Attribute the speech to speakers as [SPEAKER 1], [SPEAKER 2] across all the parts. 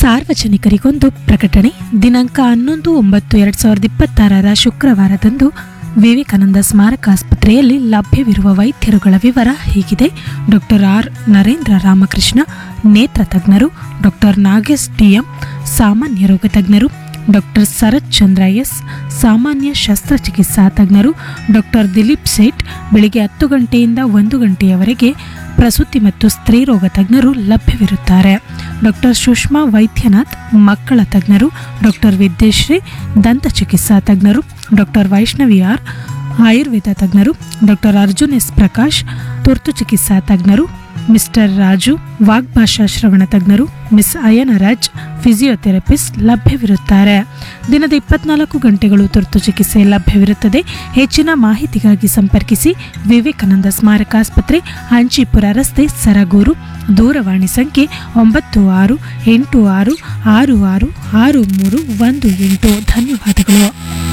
[SPEAKER 1] ಸಾರ್ವಜನಿಕರಿಗೊಂದು ಪ್ರಕಟಣೆ ದಿನಾಂಕ ಹನ್ನೊಂದು ಒಂಬತ್ತು ಎರಡ್ ಸಾವಿರದ ಇಪ್ಪತ್ತಾರರ ಶುಕ್ರವಾರದಂದು ವಿವೇಕಾನಂದ ಸ್ಮಾರಕ ಆಸ್ಪತ್ರೆಯಲ್ಲಿ ಲಭ್ಯವಿರುವ ವೈದ್ಯರುಗಳ ವಿವರ ಹೀಗಿದೆ ಡಾಕ್ಟರ್ ಆರ್ ನರೇಂದ್ರ ರಾಮಕೃಷ್ಣ ನೇತ್ರ ತಜ್ಞರು ಡಾಕ್ಟರ್ ನಾಗೇಶ್ ಡಿಎಂ ಸಾಮಾನ್ಯ ರೋಗ ತಜ್ಞರು ಡಾಕ್ಟರ್ ಶರತ್ ಚಂದ್ರ ಎಸ್ ಸಾಮಾನ್ಯ ಶಸ್ತ್ರಚಿಕಿತ್ಸಾ ತಜ್ಞರು ಡಾಕ್ಟರ್ ದಿಲೀಪ್ ಸೇಠ್ ಬೆಳಿಗ್ಗೆ ಹತ್ತು ಗಂಟೆಯಿಂದ ಒಂದು ಗಂಟೆಯವರೆಗೆ ಪ್ರಸೂತಿ ಮತ್ತು ಸ್ತ್ರೀರೋಗ ತಜ್ಞರು ಲಭ್ಯವಿರುತ್ತಾರೆ ಡಾಕ್ಟರ್ ಸುಷ್ಮಾ ವೈದ್ಯನಾಥ್ ಮಕ್ಕಳ ತಜ್ಞರು ಡಾಕ್ಟರ್ ವಿದ್ಯಶ್ರೀ ದಂತ ಚಿಕಿತ್ಸಾ ತಜ್ಞರು ಡಾಕ್ಟರ್ ವೈಷ್ಣವಿ ಆರ್ ಆಯುರ್ವೇದ ತಜ್ಞರು ಡಾಕ್ಟರ್ ಅರ್ಜುನ್ ಎಸ್ ಪ್ರಕಾಶ್ ತುರ್ತು ಚಿಕಿತ್ಸಾ ತಜ್ಞರು ಮಿಸ್ಟರ್ ರಾಜು ವಾಗ್ಭಾಷಾ ಶ್ರವಣ ತಜ್ಞರು ಮಿಸ್ ಅಯನರಾಜ್ ಫಿಸಿಯೋಥೆರಪಿಸ್ಟ್ ಲಭ್ಯವಿರುತ್ತಾರೆ ದಿನದ ಇಪ್ಪತ್ನಾಲ್ಕು ಗಂಟೆಗಳು ತುರ್ತು ಚಿಕಿತ್ಸೆ ಲಭ್ಯವಿರುತ್ತದೆ ಹೆಚ್ಚಿನ ಮಾಹಿತಿಗಾಗಿ ಸಂಪರ್ಕಿಸಿ ವಿವೇಕಾನಂದ ಸ್ಮಾರಕ ಆಸ್ಪತ್ರೆ ಹಂಚಿಪುರ ರಸ್ತೆ ಸರಗೂರು ದೂರವಾಣಿ ಸಂಖ್ಯೆ ಒಂಬತ್ತು ಆರು ಎಂಟು ಆರು ಆರು ಆರು ಆರು ಮೂರು ಒಂದು ಎಂಟು ಧನ್ಯವಾದಗಳು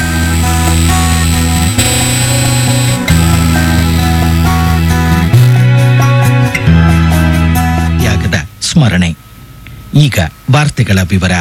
[SPEAKER 2] ತ್ಯಾಗದ ಸ್ಮರಣೆ ಈಗ ವಾರ್ತೆಗಳ ವಿವರ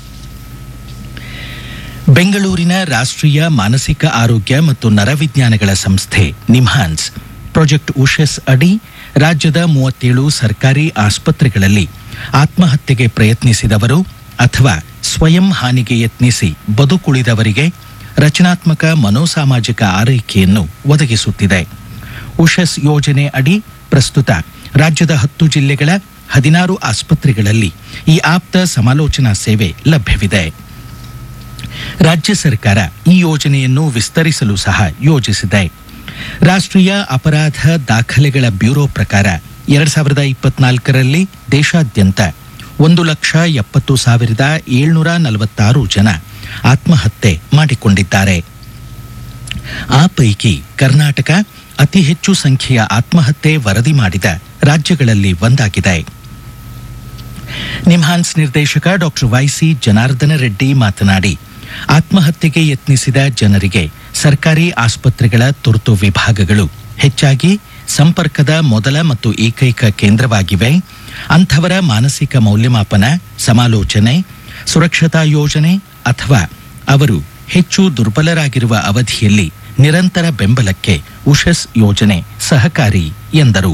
[SPEAKER 2] ಬೆಂಗಳೂರಿನ ರಾಷ್ಟ್ರೀಯ ಮಾನಸಿಕ ಆರೋಗ್ಯ ಮತ್ತು ನರವಿಜ್ಞಾನಗಳ ಸಂಸ್ಥೆ ನಿಮ್ಹಾನ್ಸ್ ಪ್ರಾಜೆಕ್ಟ್ ಉಷಸ್ ಅಡಿ ರಾಜ್ಯದ ಮೂವತ್ತೇಳು ಸರ್ಕಾರಿ ಆಸ್ಪತ್ರೆಗಳಲ್ಲಿ ಆತ್ಮಹತ್ಯೆಗೆ ಪ್ರಯತ್ನಿಸಿದವರು ಅಥವಾ ಸ್ವಯಂ ಹಾನಿಗೆ ಯತ್ನಿಸಿ ಬದುಕುಳಿದವರಿಗೆ ರಚನಾತ್ಮಕ ಮನೋಸಾಮಾಜಿಕ ಆರೈಕೆಯನ್ನು ಒದಗಿಸುತ್ತಿದೆ ಉಷಸ್ ಯೋಜನೆ ಅಡಿ ಪ್ರಸ್ತುತ ರಾಜ್ಯದ ಹತ್ತು ಜಿಲ್ಲೆಗಳ ಹದಿನಾರು ಆಸ್ಪತ್ರೆಗಳಲ್ಲಿ ಈ ಆಪ್ತ ಸಮಾಲೋಚನಾ ಸೇವೆ ಲಭ್ಯವಿದೆ ರಾಜ್ಯ ಸರ್ಕಾರ ಈ ಯೋಜನೆಯನ್ನು ವಿಸ್ತರಿಸಲು ಸಹ ಯೋಜಿಸಿದೆ ರಾಷ್ಟ್ರೀಯ ಅಪರಾಧ ದಾಖಲೆಗಳ ಬ್ಯೂರೋ ಪ್ರಕಾರ ಎರಡ್ ಸಾವಿರದ ಇಪ್ಪತ್ನಾಲ್ಕರಲ್ಲಿ ದೇಶಾದ್ಯಂತ ಒಂದು ಲಕ್ಷ ಎಪ್ಪತ್ತು ಸಾವಿರದ ಏಳ್ನೂರ ನಲವತ್ತಾರು ಜನ ಆತ್ಮಹತ್ಯೆ ಮಾಡಿಕೊಂಡಿದ್ದಾರೆ ಆ ಪೈಕಿ ಕರ್ನಾಟಕ ಅತಿ ಹೆಚ್ಚು ಸಂಖ್ಯೆಯ ಆತ್ಮಹತ್ಯೆ ವರದಿ ಮಾಡಿದ ರಾಜ್ಯಗಳಲ್ಲಿ ಒಂದಾಗಿದೆ ನಿಮ್ಹಾನ್ಸ್ ನಿರ್ದೇಶಕ ಡಾಕ್ಟರ್ ವೈಸಿ ಜನಾರ್ದನ ರೆಡ್ಡಿ ಮಾತನಾಡಿ ಆತ್ಮಹತ್ಯೆಗೆ ಯತ್ನಿಸಿದ ಜನರಿಗೆ ಸರ್ಕಾರಿ ಆಸ್ಪತ್ರೆಗಳ ತುರ್ತು ವಿಭಾಗಗಳು ಹೆಚ್ಚಾಗಿ ಸಂಪರ್ಕದ ಮೊದಲ ಮತ್ತು ಏಕೈಕ ಕೇಂದ್ರವಾಗಿವೆ ಅಂಥವರ ಮಾನಸಿಕ ಮೌಲ್ಯಮಾಪನ ಸಮಾಲೋಚನೆ ಸುರಕ್ಷತಾ ಯೋಜನೆ ಅಥವಾ ಅವರು ಹೆಚ್ಚು ದುರ್ಬಲರಾಗಿರುವ ಅವಧಿಯಲ್ಲಿ ನಿರಂತರ ಬೆಂಬಲಕ್ಕೆ ಉಷಸ್ ಯೋಜನೆ ಸಹಕಾರಿ ಎಂದರು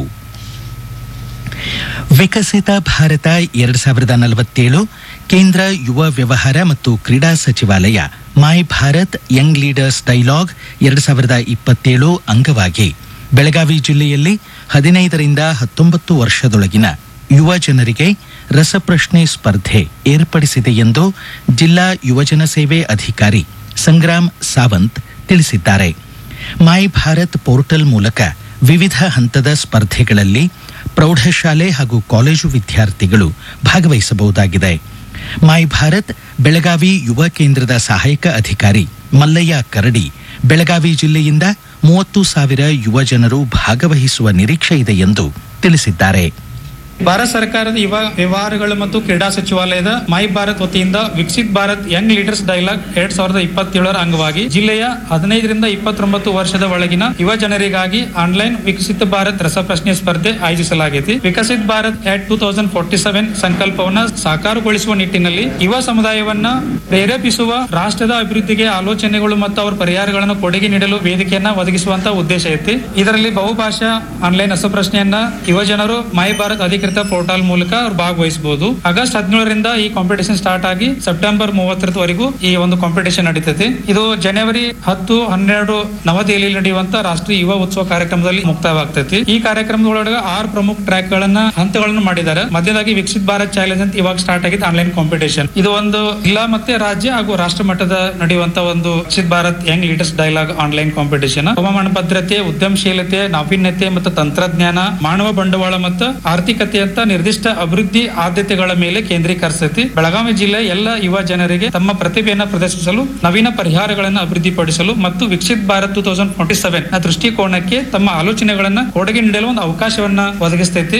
[SPEAKER 2] ವಿಕಸಿತ ಭಾರತ ಎರಡ್ ಸಾವಿರದ ನಲವತ್ತೇಳು ಕೇಂದ್ರ ಯುವ ವ್ಯವಹಾರ ಮತ್ತು ಕ್ರೀಡಾ ಸಚಿವಾಲಯ My Bharat young leaders dialogue ಎರಡ್ ಸಾವಿರದ ಇಪ್ಪತ್ತೇಳು ಅಂಗವಾಗಿ ಬೆಳಗಾವಿ ಜಿಲ್ಲೆಯಲ್ಲಿ ಹದಿನೈದರಿಂದ ಹತ್ತೊಂಬತ್ತು ವರ್ಷದೊಳಗಿನ ಯುವ ಜನರಿಗೆ ರಸಪ್ರಶ್ನೆ ಸ್ಪರ್ಧೆ ಏರ್ಪಡಿಸಿದೆ ಎಂದು ಜಿಲ್ಲಾ ಯುವಜನ ಸೇವೆ ಅಧಿಕಾರಿ ಸಂಗ್ರಾಮ್ ಸಾವಂತ್ ತಿಳಿಸಿದ್ದಾರೆ ಮೈ ಭಾರತ್ ಪೋರ್ಟಲ್ ಮೂಲಕ ವಿವಿಧ ಹಂತದ ಸ್ಪರ್ಧೆಗಳಲ್ಲಿ ಪ್ರೌಢಶಾಲೆ ಹಾಗೂ ಕಾಲೇಜು ವಿದ್ಯಾರ್ಥಿಗಳು ಭಾಗವಹಿಸಬಹುದಾಗಿದೆ ಮೈ ಭಾರತ್ ಬೆಳಗಾವಿ ಯುವ ಕೇಂದ್ರದ ಸಹಾಯಕ ಅಧಿಕಾರಿ ಮಲ್ಲಯ್ಯ ಕರಡಿ ಬೆಳಗಾವಿ ಜಿಲ್ಲೆಯಿಂದ ಮೂವತ್ತು ಸಾವಿರ ಯುವ ಜನರು ಭಾಗವಹಿಸುವ ನಿರೀಕ್ಷೆ ಇದೆ ಎಂದು ತಿಳಿಸಿದ್ದಾರೆ
[SPEAKER 3] ಭಾರತ ಸರ್ಕಾರದ ಯುವ ವ್ಯವಹಾರಗಳು ಮತ್ತು ಕ್ರೀಡಾ ಸಚಿವಾಲಯದ ಮೈ ಭಾರತ್ ವತಿಯಿಂದ Viksit Bharat young leaders dialogue ಎರಡ್ ಸಾವಿರದ ಇಪ್ಪತ್ತೇಳರ ಅಂಗವಾಗಿ ಜಿಲ್ಲೆಯ ಹದಿನೈದರಿಂದ ಇಪ್ಪತ್ತೊಂಬತ್ತು ವರ್ಷದ ಒಳಗಿನ ಯುವ ಜನರಿಗಾಗಿ ಆನ್ಲೈನ್ ವಿಕಸಿತ ಭಾರತ್ ರಸಪ್ರಶ್ನೆ ಸ್ಪರ್ಧೆ ಆಯೋಜಿಸಲಾಗಿದೆ Viksit Bharat at two thousand forty seven ಸಂಕಲ್ಪವನ್ನ ಸಾಕಾರಗೊಳಿಸುವ ನಿಟ್ಟಿನಲ್ಲಿ ಯುವ ಸಮುದಾಯವನ್ನ ಪ್ರೇರೇಪಿಸುವ ರಾಷ್ಟ್ರದ ಅಭಿವೃದ್ಧಿಗೆ ಆಲೋಚನೆಗಳು ಮತ್ತು ಅವರ ಪರಿಹಾರಗಳನ್ನು ಕೊಡುಗೆ ನೀಡಲು ವೇದಿಕೆಯನ್ನ ಒದಗಿಸುವಂತ ಉದ್ದೇಶ ಐತಿ ಇದರಲ್ಲಿ ಬಹುಭಾಷಾ ಆನ್ಲೈನ್ ರಸಪ್ರಶ್ನೆಯನ್ನ ಯುವ ಜನರು ಮೈ ಭಾರತ್ ಅಧಿಕೃತ ಪೋರ್ಟಲ್ ಮೂಲಕ ಅವ್ರು ಭಾಗವಹಿಸಬಹುದು ಆಗಸ್ಟ್ ಹದಿನೇಳರಿಂದ ಈ ಕಾಂಪಿಟೇಷನ್ ಸ್ಟಾರ್ಟ್ ಆಗಿ ಸೆಪ್ಟೆಂಬರ್ ಮೂವತ್ತರವರೆಗೂ ಈ ಒಂದು ಕಾಂಪಿಟೇಷನ್ ನಡೀತೈತಿ ಇದು ಜನವರಿ ಹತ್ತು ಹನ್ನೆರಡು ನವದೆಹಲಿಯಲ್ಲಿ ನಡೆಯುವಂತ ರಾಷ್ಟ್ರೀಯ ಯುವ ಉತ್ಸವ ಕಾರ್ಯಕ್ರಮದಲ್ಲಿ ಮುಕ್ತಾಯವಾಗ್ತೈತಿ ಈ ಕಾರ್ಯಕ್ರಮದೊಳಗೆ ಆರು ಪ್ರಮುಖ ಟ್ರ್ಯಾಕ್ ಗಳನ್ನ ಹಂತಗಳನ್ನು ಮಾಡಿದ್ದಾರೆ ಮಧ್ಯದಾಗಿ ವಿಕಸಿತ್ ಭಾರತ್ ಚಾಲೆಂಜ್ ಅಂತ ಇವಾಗ ಸ್ಟಾರ್ಟ್ ಆಗಿದ್ದು ಆನ್ಲೈನ್ ಕಾಂಪಿಟೇಷನ್ ಇದು ಒಂದು ಜಿಲ್ಲಾ ಮತ್ತೆ ರಾಜ್ಯ ಹಾಗೂ ರಾಷ್ಟ್ರ ಮಟ್ಟದ ನಡೆಯುವಂತ ಒಂದು Viksit Bharat young leaders dialogue online competition ಹವಾಮಾನ ಭದ್ರತೆ ಉದ್ಯಮಶೀಲತೆ ನಾವೀನ್ಯತೆ ಮತ್ತು ತಂತ್ರಜ್ಞಾನ ಮಾನವ ಬಂಡವಾಳ ಮತ್ತು ಆರ್ಥಿಕತೆ ಅಂತ ನಿರ್ದಿಷ್ಟ ಅಭಿವೃದ್ಧಿ ಆದ್ಯತೆಗಳ ಮೇಲೆ ಕೇಂದ್ರೀಕರಿಸತಿ ಬೆಳಗಾವಿ ಜಿಲ್ಲೆ ಎಲ್ಲ ಯುವ ಜನರಿಗೆ ತಮ್ಮ ಪ್ರತಿಭೆಯನ್ನು ಪ್ರದರ್ಶಿಸಲು ನವೀನ ಪರಿಹಾರಗಳನ್ನು ಅಭಿವೃದ್ಧಿಪಡಿಸಲು ಮತ್ತು Viksit Bharat two thousand twenty seven ನ ದೃಷ್ಟಿಕೋನಕ್ಕೆ ತಮ್ಮ ಆಲೋಚನೆಗಳನ್ನ ಕೊಡುಗೆ ನೀಡಲು ಒಂದು ಅವಕಾಶವನ್ನ ಒದಗಿಸ್ತೈತಿ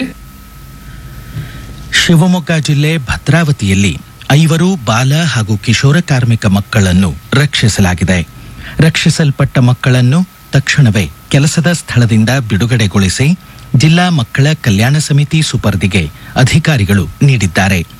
[SPEAKER 2] ಶಿವಮೊಗ್ಗ ಜಿಲ್ಲೆ ಭದ್ರಾವತಿಯಲ್ಲಿ ಐವರು ಬಾಲ ಹಾಗೂ ಕಿಶೋರ ಕಾರ್ಮಿಕ ಮಕ್ಕಳನ್ನು ರಕ್ಷಿಸಲಾಗಿದೆ ರಕ್ಷಿಸಲ್ಪಟ್ಟ ಮಕ್ಕಳನ್ನು ತಕ್ಷಣವೇ ಕೆಲಸದ ಸ್ಥಳದಿಂದ ಬಿಡುಗಡೆಗೊಳಿಸಿ ಜಿಲ್ಲಾ ಮಕ್ಕಳ ಕಲ್ಯಾಣ ಸಮಿತಿ ಸುಪರ್ದಿಗೆ ಅಧಿಕಾರಿಗಳು ನೀಡಿದ್ದಾರೆ